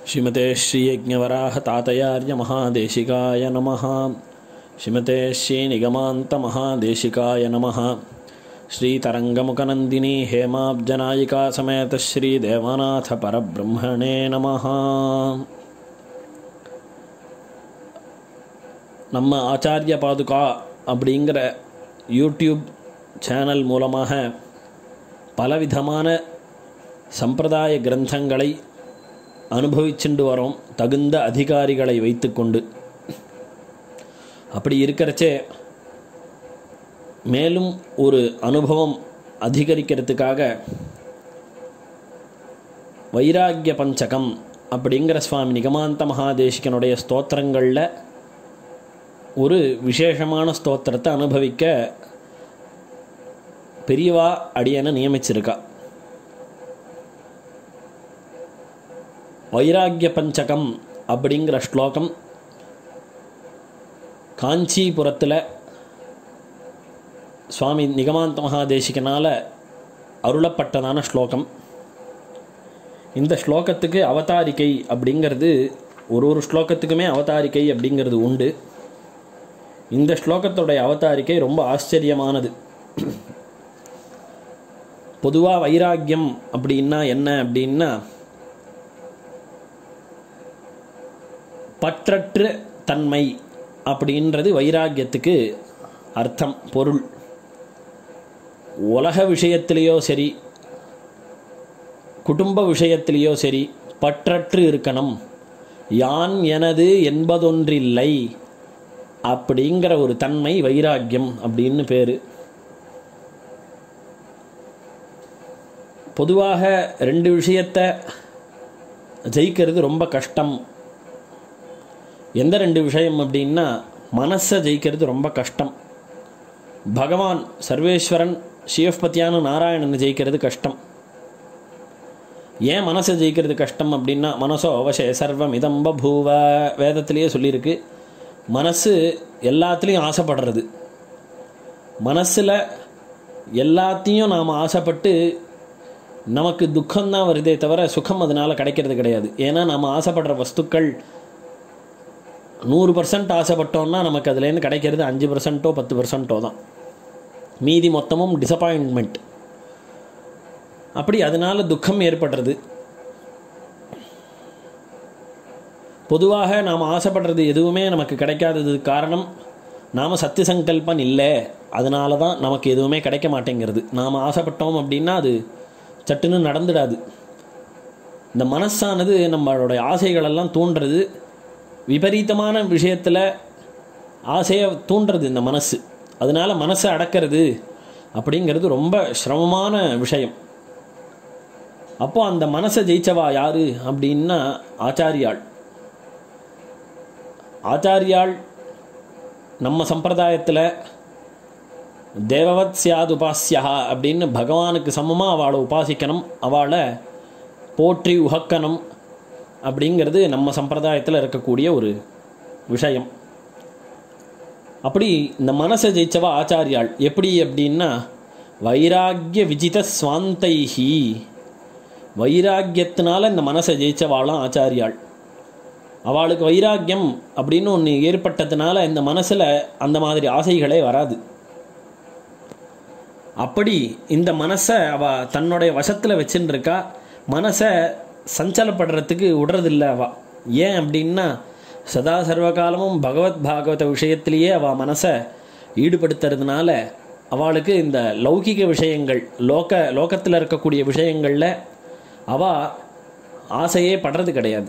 श्रीमते श्रीयज्ञवराहतातयार्यमहादेशिकाय नमः श्रीमते श्रीनिगमान्तमहादेशिकाय नमः श्रीतरङ्गमुखनन्दिनी हेमाब्जनायिका समेत श्रीदेवनाथपरब्रह्मणे नमः நம்ம ஆச்சாரிய பாதுகா அப்படிங்கிற யூடியூப் சேனல் மூலமாக பலவிதமான சம்பிரதாய கிரந்தங்களை அனுபவிச்சுண்டு வரோம் தகுந்த அதிகாரிகளை வைத்துக்கொண்டு அப்படி இருக்கிறச்சே மேலும் ஒரு அனுபவம் அதிகரிக்கிறதுக்காக வைராக்கிய பஞ்சகம் அப்படிங்கிற சுவாமி நிகமாந்த மகாதேசிகனுடைய ஸ்தோத்திரங்களில் ஒரு விசேஷமான ஸ்தோத்திரத்தை அனுபவிக்க பெரியவா அடியனை நியமிச்சிருக்கா வைராக்கிய பஞ்சகம் அப்படிங்கிற ஸ்லோகம் காஞ்சிபுரத்தில் சுவாமி நிகமாந்த மகாதேசிகனால் அருளப்பட்டதான ஸ்லோகம் இந்த ஸ்லோகத்துக்கு அவதாரிக்கை அப்படிங்கிறது ஒரு ஒரு ஸ்லோகத்துக்குமே அவதாரிக்கை அப்படிங்கிறது உண்டு இந்த ஸ்லோகத்துடைய அவதாரிக்கை ரொம்ப ஆச்சரியமானது பொதுவாக வைராக்கியம் அப்படின்னா என்ன அப்படின்னா பற்றற்ற தன்மை அப்படின்றது வைராக்கியத்துக்கு அர்த்தம் பொருள் உலக விஷயத்திலேயோ சரி குடும்ப விஷயத்திலேயோ சரி பற்றற்று இருக்கணும் யான் எனது என்பதொன்றில்லை அப்படிங்கிற ஒரு தன்மை வைராக்கியம் அப்படின்னு பேர் பொதுவாக ரெண்டு விஷயத்தை ஜெயிக்கிறது ரொம்ப கஷ்டம் எந்த ரெண்டு விஷயம் அப்படின்னா மனசை ஜெயிக்கிறது ரொம்ப கஷ்டம் பகவான் சர்வேஸ்வரன் சிவபத்தியான நாராயணனை ஜெயிக்கிறது கஷ்டம் ஏன் மனசை ஜெயிக்கிறது கஷ்டம் அப்படின்னா மனசோ அவசய சர்வம் இதம் பூவ வேதத்திலேயே சொல்லியிருக்கு மனசு எல்லாத்துலேயும் ஆசைப்படுறது மனசில் எல்லாத்தையும் நாம் ஆசைப்பட்டு நமக்கு துக்கம்தான் வருதே தவிர சுகம் அதனால் கிடைக்கிறது கிடையாது ஏன்னா நம்ம ஆசைப்படுற வஸ்துக்கள் நூறு பர்சன்ட் ஆசைப்பட்டோம்னா நமக்கு அதுலேருந்து கிடைக்கிறது அஞ்சு பர்சன்ட்டோ பத்து பர்சன்ட்டோ தான் மீதி மொத்தமும் டிசப்பாயின்மெண்ட் அப்படி அதனால் துக்கம் ஏற்படுறது பொதுவாக நாம் ஆசைப்படுறது எதுவுமே நமக்கு கிடைக்காததுக்கு காரணம் நாம் சத்திய சங்கல்பன் இல்லை அதனால தான் நமக்கு எதுவுமே கிடைக்க மாட்டேங்கிறது நாம் ஆசைப்பட்டோம் அப்படின்னா அது சட்டுன்னு நடந்துடாது இந்த மனசானது நம்மளுடைய ஆசைகளெல்லாம் தூண்டுறது விபரீதமான விஷயத்தில் ஆசையை தூண்டுறது இந்த மனசு அதனால் மனசை அடக்கிறது அப்படிங்கிறது ரொம்ப சிரமமான விஷயம் அப்போ அந்த மனசை ஜெயிச்சவா யாரு அப்படின்னா ஆச்சாரியாள் ஆச்சாரியாள் நம்ம சம்பிரதாயத்தில் தேவவத் சியாது உபாசியா அப்படின்னு பகவானுக்கு சமமாக அவளை உபாசிக்கணும் அவளை போற்றி உகக்கணும் அப்படிங்கிறது நம்ம சம்பிரதாயத்தில் இருக்கக்கூடிய ஒரு விஷயம் அப்படி இந்த மனசை ஜெயிச்சவா ஆச்சாரியாள் எப்படி அப்படின்னா வைராக்கிய விஜித சுவாந்தைஹி வைராக்கியத்தினால இந்த மனசை ஜெயிச்சவாளும் ஆச்சாரியாள் அவளுக்கு வைராக்கியம் அப்படின்னு ஒன்று ஏற்பட்டதுனால இந்த மனசில் அந்த மாதிரி ஆசைகளே வராது அப்படி இந்த மனசை அவ தன்னுடைய வசத்தில் வச்சுன்னு இருக்கா மனசை சஞ்சலப்படுறதுக்கு விடுறதில்ல அவ ஏன் அப்படின்னா சதா சர்வகாலமும் பகவத் பாகவத விஷயத்திலேயே அவள் மனசை ஈடுபடுத்துறதுனால அவளுக்கு இந்த லௌகிக விஷயங்கள் லோக லோகத்தில் இருக்கக்கூடிய விஷயங்களில் அவள் ஆசையே படுறது கிடையாது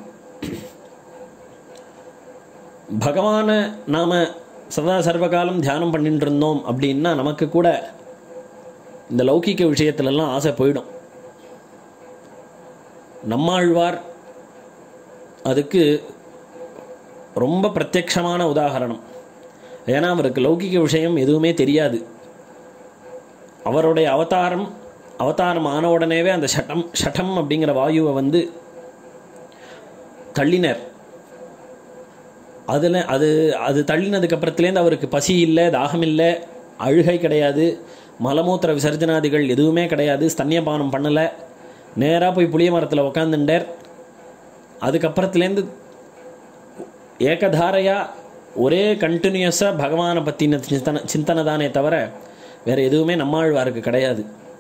பகவானை நாம் சதா சர்வகாலம் தியானம் பண்ணிட்டு இருந்தோம் அப்படின்னா நமக்கு கூட இந்த லௌகிக விஷயத்துலலாம் ஆசை போயிடும் நம்மாழ்வார் அதுக்கு ரொம்ப பிரத்யக்ஷமான உதாகரணம் ஏன்னா அவருக்கு லௌகிக விஷயம் எதுவுமே தெரியாது அவருடைய அவதாரம் அவதாரம் ஆன உடனேவே அந்த ஷட்டம் ஷட்டம் அப்படிங்கிற வாயுவை வந்து தள்ளினர் அதில் அது அது தள்ளினதுக்கு அப்புறத்துலேருந்து அவருக்கு பசி இல்லை தாகம் இல்லை அழுகை கிடையாது மலமூத்திர விசர்ஜனாதிகள் எதுவுமே கிடையாது ஸ்தன்யபானம் பண்ணலை நேராக போய் புளிய மரத்தில் உக்காந்துட்டார் அதுக்கப்புறத்துலேருந்து ஏகதாரையாக ஒரே கண்டினியூஸாக பகவானை பற்றின சிந்தனை சிந்தனை தானே தவிர வேறு எதுவுமே நம்மாழ்வாருக்கு கிடையாது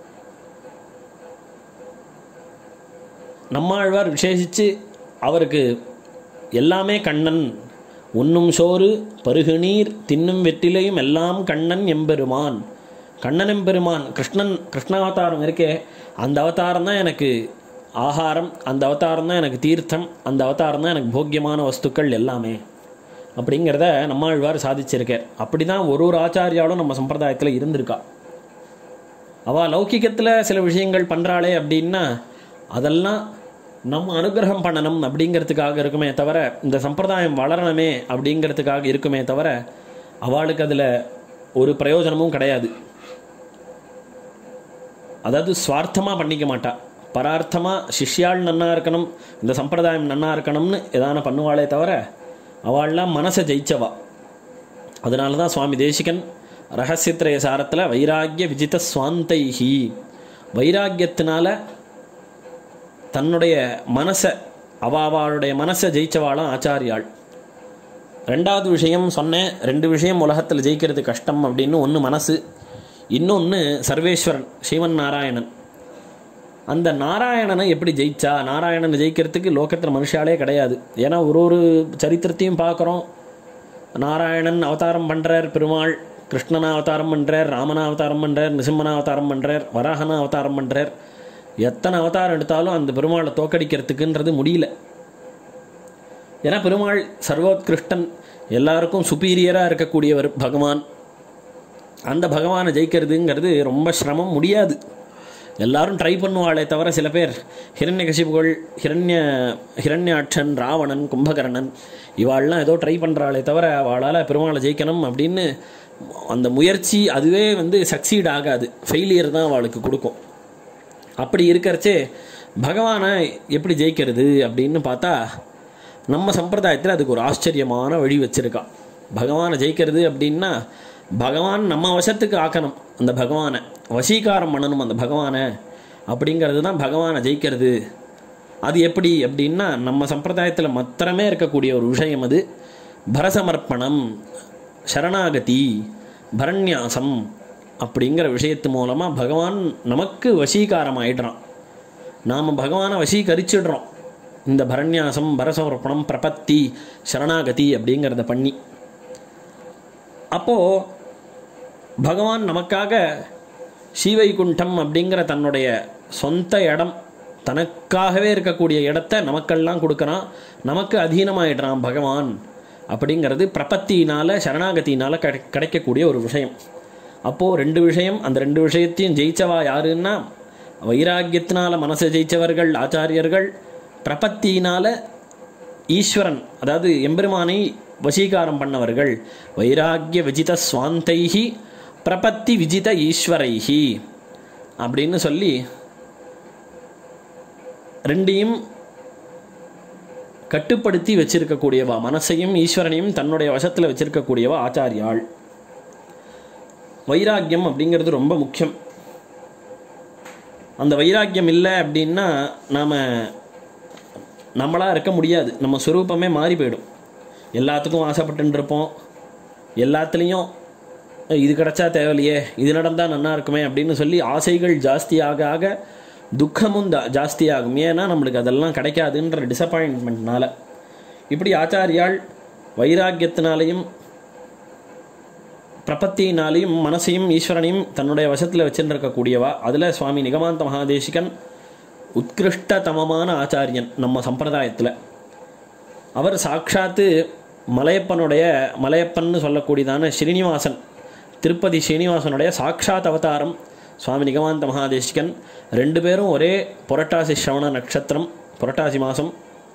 நம்மாழ்வார் விசேஷித்து அவருக்கு எல்லாமே கண்ணன் உண்ணும் சோறு பருகு நீர் தின்னும் வெற்றிலையும் எல்லாம் கண்ணன் எம்பெருமான் கண்ணன் எம்பெருமான் கிருஷ்ணன் கிருஷ்ணாவதாரம் இருக்கே அந்த அவதாரம் தான் எனக்கு ஆகாரம் அந்த அவதாரம் தான் எனக்கு தீர்த்தம் அந்த அவதாரம் தான் எனக்கு போக்கியமான வஸ்துக்கள் எல்லாமே அப்படிங்கிறத நம்மாழ்வார் சாதிச்சிருக்கார் அப்படி தான் ஒரு ஒரு ஆச்சாரியாலும் நம்ம சம்பிரதாயத்தில் இருந்திருக்கா அவள் லௌகிகத்தில் சில விஷயங்கள் பண்ணுறாளே அப்படின்னா அதெல்லாம் நம்ம அனுகிரகம் பண்ணணும் அப்படிங்கிறதுக்காக இருக்குமே தவிர இந்த சம்பிரதாயம் வளரணுமே அப்படிங்கிறதுக்காக இருக்குமே தவிர அவளுக்கு அதில் ஒரு பிரயோஜனமும் கிடையாது அதாவது சுவார்த்தமாக பண்ணிக்க மாட்டா பரார்த்தமாக சிஷ்யாள் நன்னா இருக்கணும் இந்த சம்பிரதாயம் நன்னா இருக்கணும்னு எதான பண்ணுவாளே தவிர அவள்லாம் மனசை ஜெயிச்சவா அதனால தான் சுவாமி தேசிகன் ரகசியத்திரய சாரத்தில் வைராக்கிய விஜித சுவாந்தைஹி வைராக்கியத்தினால தன்னுடைய மனசை அவாவாளுடைய மனசை ஜெயிச்சவாளாம் ஆச்சாரியாள் ரெண்டாவது விஷயம் சொன்னேன் ரெண்டு விஷயம் உலகத்தில் ஜெயிக்கிறது கஷ்டம் அப்படின்னு ஒன்று மனசு இன்னொன்று சர்வேஸ்வரன் சிவன் நாராயணன் அந்த நாராயணனை எப்படி ஜெயிச்சா நாராயணனை ஜெயிக்கிறதுக்கு லோகத்தில் மனுஷாலே கிடையாது ஏன்னா ஒரு ஒரு சரித்திரத்தையும் பார்க்குறோம் நாராயணன் அவதாரம் பண்ணுறார் பெருமாள் கிருஷ்ணனா அவதாரம் பண்ணுறார் ராமனா அவதாரம் பண்ணுறார் நிசிம்மனா அவதாரம் பண்ணுறார் வராகனா அவதாரம் பண்ணுறார் எத்தனை அவதாரம் எடுத்தாலும் அந்த பெருமாளை தோக்கடிக்கிறதுக்குன்றது முடியல ஏன்னா பெருமாள் சர்வோத்கிருஷ்டன் எல்லாருக்கும் சுப்பீரியராக இருக்கக்கூடியவர் பகவான் அந்த பகவானை ஜெயிக்கிறதுங்கிறது ரொம்ப சிரமம் முடியாது எல்லாரும் ட்ரை பண்ணுவாளே தவிர சில பேர் ஹிரண்ய கசிப்புகள் ஹிரண்ய ஹிரண்யாட்சன் ராவணன் கும்பகர்ணன் இவாள்லாம் ஏதோ ட்ரை பண்ணுறாளே தவிர அவளால் பெருமாளை ஜெயிக்கணும் அப்படின்னு அந்த முயற்சி அதுவே வந்து சக்சீட் ஆகாது ஃபெயிலியர் தான் அவளுக்கு கொடுக்கும் அப்படி இருக்கிறச்சே பகவானை எப்படி ஜெயிக்கிறது அப்படின்னு பார்த்தா நம்ம சம்பிரதாயத்தில் அதுக்கு ஒரு ஆச்சரியமான வழி வச்சுருக்கான் பகவானை ஜெயிக்கிறது அப்படின்னா பகவான் நம்ம வசத்துக்கு ஆக்கணும் அந்த பகவானை வசீகாரம் பண்ணணும் அந்த பகவானை அப்படிங்கிறது தான் பகவானை ஜெயிக்கிறது அது எப்படி அப்படின்னா நம்ம சம்பிரதாயத்தில் மாத்திரமே இருக்கக்கூடிய ஒரு விஷயம் அது பரசமர்ப்பணம் சரணாகதி பரண்யாசம் அப்படிங்கிற விஷயத்து மூலமாக பகவான் நமக்கு வசீகாரம் ஆயிடுறான் நாம் பகவானை வசீகரிச்சிடுறோம் இந்த பரண்யாசம் பரசமர்ப்பணம் பிரபத்தி சரணாகதி அப்படிங்கிறத பண்ணி அப்போது பகவான் நமக்காக ஸ்ரீவைகுண்டம் அப்படிங்கிற தன்னுடைய சொந்த இடம் தனக்காகவே இருக்கக்கூடிய இடத்த நமக்கெல்லாம் கொடுக்குறான் நமக்கு அதீனமாயிடுறான் பகவான் அப்படிங்கிறது பிரபத்தியினால் சரணாகத்தினால் கிடை கிடைக்கக்கூடிய ஒரு விஷயம் அப்போது ரெண்டு விஷயம் அந்த ரெண்டு விஷயத்தையும் ஜெயிச்சவா யாருன்னா வைராக்கியத்தினால மனசை ஜெயிச்சவர்கள் ஆச்சாரியர்கள் பிரபத்தியினால் ஈஸ்வரன் அதாவது எம்பெருமானை வசீகாரம் பண்ணவர்கள் வைராக்கிய விஜித சுவாந்தைஹி பிரபத்தி விஜித ஈஸ்வரைஹி அப்படின்னு சொல்லி ரெண்டையும் கட்டுப்படுத்தி வச்சிருக்கக்கூடியவா மனசையும் ஈஸ்வரனையும் தன்னுடைய வசத்தில் வச்சிருக்கக்கூடியவா ஆச்சாரியாள் வைராக்கியம் அப்படிங்கிறது ரொம்ப முக்கியம் அந்த வைராக்கியம் இல்லை அப்படின்னா நாம் நம்மளாக இருக்க முடியாது நம்ம ஸ்வரூபமே மாறி போயிடும் எல்லாத்துக்கும் ஆசைப்பட்டு இருப்போம் எல்லாத்துலேயும் இது கிடச்சா தேவையில்லையே இது நடந்தால் நல்லா இருக்குமே அப்படின்னு சொல்லி ஆசைகள் ஜாஸ்தியாக ஆக துக்கமும் ஜா ஜாஸ்தியாகும் ஏன்னா நம்மளுக்கு அதெல்லாம் கிடைக்காதுன்ற டிசப்பாயின்மெண்ட்னால இப்படி ஆச்சாரியால் வைராக்கியத்தினாலையும் பிரபத்தியினாலையும் மனசையும் ஈஸ்வரனையும் தன்னுடைய வசத்தில் வச்சுருக்கக்கூடியவா அதில் சுவாமி நிகமாந்த மகாதேசிகன் உத்கிருஷ்டதமமான ஆச்சாரியன் நம்ம சம்பிரதாயத்தில் அவர் சாட்சாத்து மலையப்பனுடைய மலையப்பன்னு சொல்லக்கூடியதான ஸ்ரீனிவாசன் திருப்பதி ஸ்ரீனிவாசனுடைய சாட்சாத் அவதாரம் சுவாமி நிகமாந்த மகாதேசிகன் ரெண்டு பேரும் ஒரே புரட்டாசி ஸ்ரவண நட்சத்திரம் புரட்டாசி மாதம்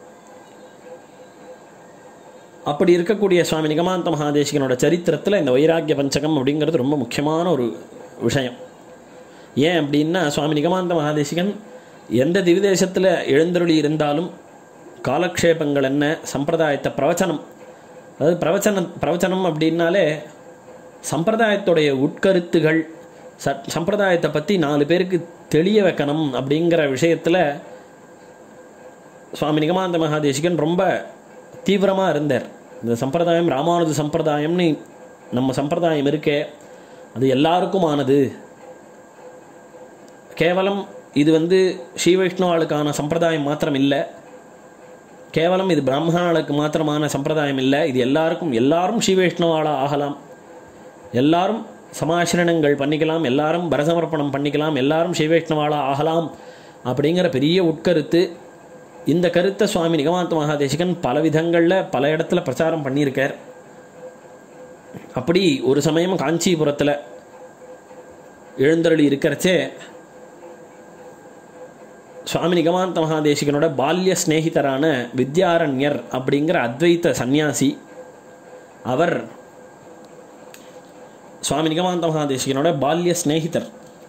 அப்படி இருக்கக்கூடிய சுவாமி நிகமாந்த மகாதேசிகனோட சரித்திரத்தில் இந்த வைராக்கிய பஞ்சகம் அப்படிங்கிறது ரொம்ப முக்கியமான ஒரு விஷயம் ஏன் அப்படின்னா சுவாமி நிகமாந்த மகாதேசிகன் எந்த திவிதேசத்தில் எழுந்தருளி இருந்தாலும் காலக்ஷேபங்கள் என்ன சம்பிரதாயத்தை பிரவச்சனம் அதாவது பிரவச்சனம் பிரவச்சனம் அப்படின்னாலே சம்பிரதாயத்துடைய உட்கருத்துகள் ச சம்பிரதாயத்தை பற்றி நாலு பேருக்கு தெளிய வைக்கணும் அப்படிங்கிற விஷயத்தில் சுவாமி நிகமாந்த மகாதேசிகன் ரொம்ப தீவிரமாக இருந்தார் இந்த சம்பிரதாயம் ராமானுஜ சம்பிரதாயம்னு நம்ம சம்பிரதாயம் இருக்கே அது எல்லாருக்குமானது கேவலம் இது வந்து ஸ்ரீ வைஷ்ணவாளுக்கான சம்பிரதாயம் மாத்திரம் இல்லை கேவலம் இது பிராமணர்களுக்கு மாத்திரமான சம்பிரதாயம் இல்லை இது எல்லாருக்கும் எல்லாரும் ஸ்ரீ வைஷ்ணவாளா ஆகலாம் எல்லாரும் சமாசிரணங்கள் பண்ணிக்கலாம் எல்லாரும் பரசமர்ப்பணம் பண்ணிக்கலாம் எல்லாரும் ஸ்ரீ வைஷ்ணவாளா ஆகலாம் அப்படிங்கிற பெரிய உட்கருத்து இந்த கருத்தை சுவாமி நிகமாந்த மகாதேசிகன் பல விதங்களில் பல இடத்துல பிரச்சாரம் பண்ணியிருக்கார் அப்படி ஒரு சமயம் காஞ்சிபுரத்தில் எழுந்தருளி இருக்கிறச்சே சுவாமி நிகமாந்த மகாதேசிகனோட பால்ய சிநேகிதரான வித்யாரண்யர் அப்படிங்கிற அத்வைத்த சந்நியாசி அவர் சுவாமி நிகமாந்த மகாதேசிகனோட பால்ய சிநேகிதர்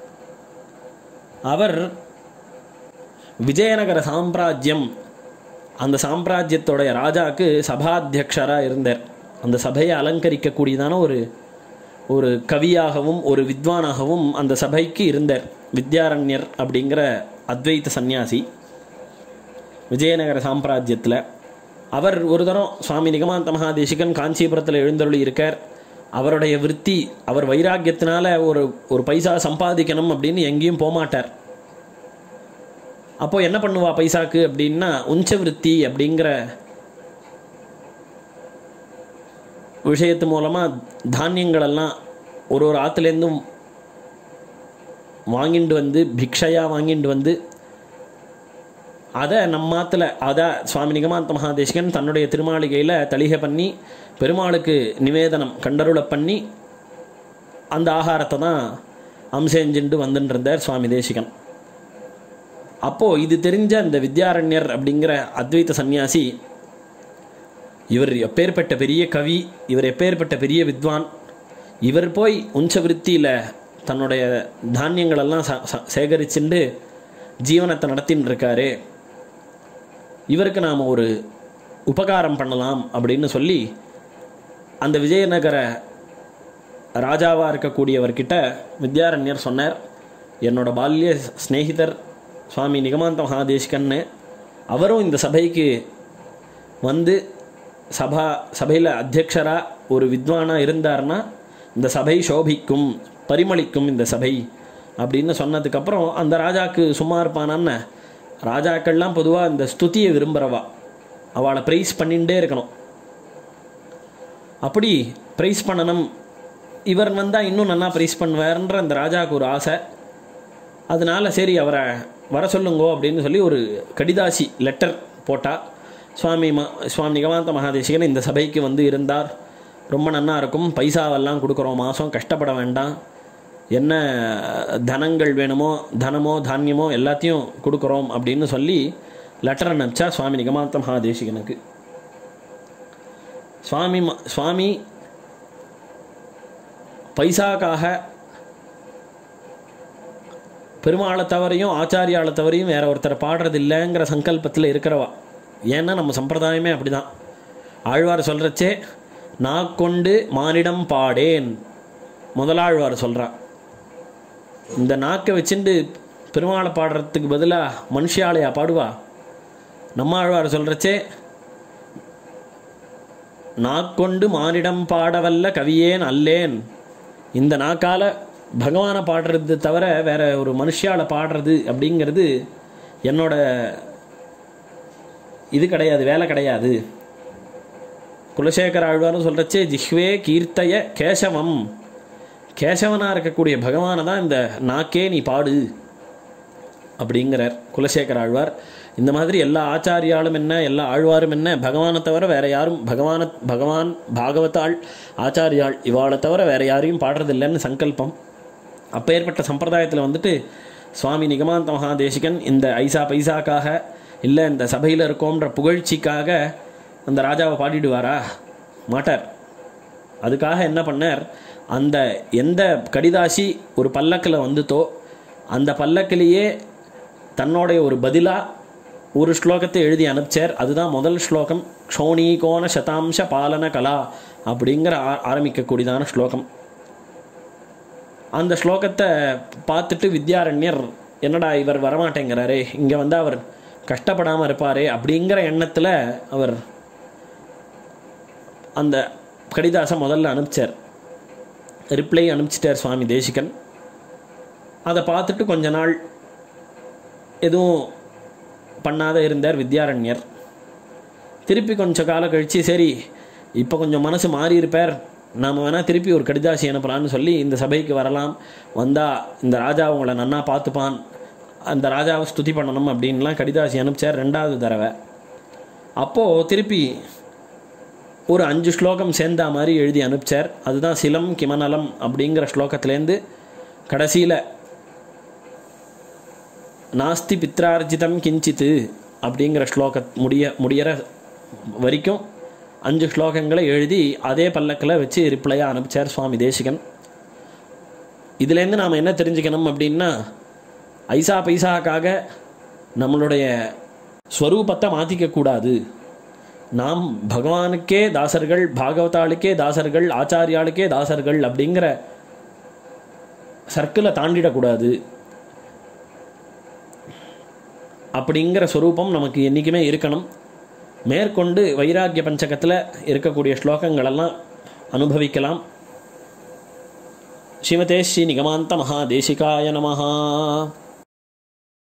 அவர் விஜயநகர சாம்ராஜ்யம் அந்த சாம்ராஜ்யத்தோடைய ராஜாக்கு சபாத்தியக்ஷராக இருந்தார் அந்த சபையை அலங்கரிக்கக்கூடியதான ஒரு ஒரு கவியாகவும் ஒரு வித்வானாகவும் அந்த சபைக்கு இருந்தார் வித்யாரண்யர் அப்படிங்கிற அத்வைத்த சந்நியாசி விஜயநகர சாம்ராஜ்யத்தில் அவர் ஒரு தரம் சுவாமி நிகமாந்த மகாதேசிகன் காஞ்சிபுரத்தில் எழுந்தருளி இருக்கார் அவருடைய விற்பி அவர் வைராக்கியத்தினால ஒரு ஒரு பைசா சம்பாதிக்கணும் அப்படின்னு எங்கேயும் போகமாட்டார் அப்போ என்ன பண்ணுவா பைசாக்கு அப்படின்னா உஞ்ச விருத்தி அப்படிங்கிற விஷயத்து மூலமாக தானியங்கள் எல்லாம் ஒரு ஒரு ஆற்றுலேருந்தும் வாங்கிட்டு வந்து பிக்ஷையாக வாங்கிட்டு வந்து அதை நம்ம ஆற்றுல அதை சுவாமி நிகமாந்த மகாதேசிகன் தன்னுடைய திருமாளிகையில் தளிகை பண்ணி பெருமாளுக்கு நிவேதனம் கண்டருளை பண்ணி அந்த ஆகாரத்தை தான் அம்செஞ்சுட்டு வந்துட்டு இருந்தார் சுவாமி தேசிகன் அப்போது இது தெரிஞ்ச அந்த வித்யாரண்யர் அப்படிங்கிற அத்வைத்த சந்நியாசி இவர் எப்பேற்பட்ட பெரிய கவி இவர் எப்பேற்பட்ட பெரிய வித்வான் இவர் போய் உஞ்ச விருத்தியில் தன்னுடைய தானியங்களெல்லாம் ச ச- சேகரிச்சுண்டு ஜீவனத்தை நடத்தின்னு இருக்காரு இவருக்கு நாம் ஒரு உபகாரம் பண்ணலாம் அப்படின்னு சொல்லி அந்த விஜயநகர ராஜாவாக இருக்கக்கூடியவர்கிட்ட வித்யாரண்யர் சொன்னார் என்னோட பால்ய சிநேகிதர் சுவாமி நிகமாந்த மகாதேஷ்கன்னு அவரும் இந்த சபைக்கு வந்து சபா சபையில் அத்தியக்ஷராக ஒரு வித்வானாக இருந்தார்னா இந்த சபை சோபிக்கும் பரிமளிக்கும் இந்த சபை அப்படின்னு சொன்னதுக்கப்புறம் அந்த ராஜாக்கு சும்மா இருப்பானான்னு ராஜாக்கள்லாம் பொதுவாக இந்த ஸ்துதியை விரும்புகிறவா அவளை ப்ரைஸ் பண்ணிகிட்டே இருக்கணும் அப்படி ப்ரைஸ் பண்ணணும் இவர் வந்தால் இன்னும் நல்லா ப்ரைஸ் பண்ணுவார்ன்ற அந்த ராஜாவுக்கு ஒரு ஆசை அதனால சரி அவரை வர சொல்லுங்கோ அப்படின்னு சொல்லி ஒரு கடிதாசி லெட்டர் போட்டா சுவாமி ம சுவாமி நிகமாந்த மகாதேசிகன் இந்த சபைக்கு வந்து இருந்தார் ரொம்ப நன்னா இருக்கும் பைசாவெல்லாம் கொடுக்குறோம் மாதம் கஷ்டப்பட வேண்டாம் என்ன தனங்கள் வேணுமோ தனமோ தானியமோ எல்லாத்தையும் கொடுக்குறோம் அப்படின்னு சொல்லி லெட்டர் அனுப்பிச்சா சுவாமி நிகமாந்த மகாதேசிகனுக்கு சுவாமி ம- சுவாமி பைசாக்காக பெருமாளை தவறையும் ஆச்சாரியாளை தவறையும் வேற ஒருத்தர் பாடுறது இல்லைங்கிற சங்கல்பத்தில் இருக்கிறவா ஏன்னா நம்ம சம்பிரதாயமே அப்படிதான் ஆழ்வார் சொல்கிறச்சே நான் கொண்டு மானிடம் பாடேன் முதலாழ்வார் சொல்றா இந்த நாக்கை வச்சுண்டு பெருமாளை பாடுறதுக்கு பதிலாக மனுஷியாளையா பாடுவா நம்ம ஆழ்வார் சொல்கிறச்சே நாக்கொண்டு மானிடம் பாடவல்ல கவியேன் அல்லேன் இந்த நாக்கால பகவானை பாடுறது தவிர வேற ஒரு மனுஷியால பாடுறது அப்படிங்கிறது என்னோட இது கிடையாது வேலை கிடையாது குலசேகர ஆழ்வார்னு சொல்கிறச்சே ஜிஹ்வே கீர்த்தய கேசவம் கேசவனாக இருக்கக்கூடிய பகவானை தான் இந்த நாக்கே நீ பாடு அப்படிங்கிறார் குலசேகர ஆழ்வார் இந்த மாதிரி எல்லா ஆச்சாரியாலும் என்ன எல்லா ஆழ்வாரும் என்ன பகவானை தவிர வேற யாரும் பகவான பகவான் பாகவதாள் ஆச்சாரியாள் இவாளை தவிர வேற யாரையும் பாடுறதில்லைன்னு சங்கல்பம் அப்பேற்பட்ட சம்பிரதாயத்தில் வந்துட்டு சுவாமி நிகமாந்த மகாதேசிகன் இந்த ஐசா பைசாக்காக இல்லை இந்த சபையில் இருக்கோன்ற புகழ்ச்சிக்காக அந்த ராஜாவை பாடிடுவாரா மாட்டார் அதுக்காக என்ன பண்ணார் அந்த எந்த கடிதாசி ஒரு பல்லக்கில் வந்துதோ அந்த பல்லக்கிலேயே தன்னுடைய ஒரு பதிலாக ஒரு ஸ்லோகத்தை எழுதி அனுப்பிச்சார் அதுதான் முதல் ஸ்லோகம் க்ஷோணீகோண சதாம்ச பாலன கலா அப்படிங்கிற ஆ- ஆரம்பிக்கக்கூடியதான ஸ்லோகம் அந்த ஸ்லோகத்தை பார்த்துட்டு வித்யாரண்யர் என்னடா இவர் வரமாட்டேங்கிறாரே இங்கே வந்து அவர் கஷ்டப்படாமல் இருப்பாரே அப்படிங்கிற எண்ணத்தில் அவர் அந்த கடிதாசை முதல்ல அனுப்பிச்சார் ரிப்ளை அனுப்பிச்சிட்டார் சுவாமி தேசிகன் அதை பார்த்துட்டு கொஞ்ச நாள் எதுவும் பண்ணாத இருந்தார் வித்யாரண்யர் திருப்பி கொஞ்ச காலம் கழித்து சரி இப்போ கொஞ்சம் மனசு மாறி இருப்பார் நாம் வேணால் திருப்பி ஒரு கடிதாசி அனுப்பலான்னு சொல்லி இந்த சபைக்கு வரலாம் வந்தால் இந்த ராஜா உங்களை நன்னா பார்த்துப்பான் அந்த ராஜாவை ஸ்துதி பண்ணணும் அப்படின்லாம் கடிதாசி அனுப்பிச்சார் ரெண்டாவது தடவை அப்போது திருப்பி ஒரு அஞ்சு ஸ்லோகம் சேர்ந்தா மாதிரி எழுதி அனுப்பிச்சார் அதுதான் சிலம் கிமநலம் அப்படிங்கிற ஸ்லோகத்துலேருந்து கடைசியில் நாஸ்தி பித்ரார்ஜிதம் கிஞ்சித்து அப்படிங்கிற ஸ்லோக முடிய முடியிற வரைக்கும் அஞ்சு ஸ்லோகங்களை எழுதி அதே பல்லக்கில் வச்சு ரிப்ளையாக அனுப்பிச்சார் சுவாமி தேசிகன் இதுலேருந்து நாம் என்ன தெரிஞ்சுக்கணும் அப்படின்னா ஐசா பைசாக்காக நம்மளுடைய ஸ்வரூபத்தை மாற்றிக்க கூடாது நாம் பகவானுக்கே தாசர்கள் பாகவதாளுக்கே தாசர்கள் ஆச்சாரியாளுக்கே தாசர்கள் அப்படிங்கிற சர்க்கிளை தாண்டிடக்கூடாது அப்படிங்கிற ஸ்வரூபம் நமக்கு என்றைக்குமே இருக்கணும் மேற்கொண்டு வைராக்கிய பஞ்சகத்தில் இருக்கக்கூடிய ஸ்லோகங்களெல்லாம் அனுபவிக்கலாம் ஸ்ரீமதே ஸ்ரீ நிகமாந்த மகாதேசிகாய நமஹா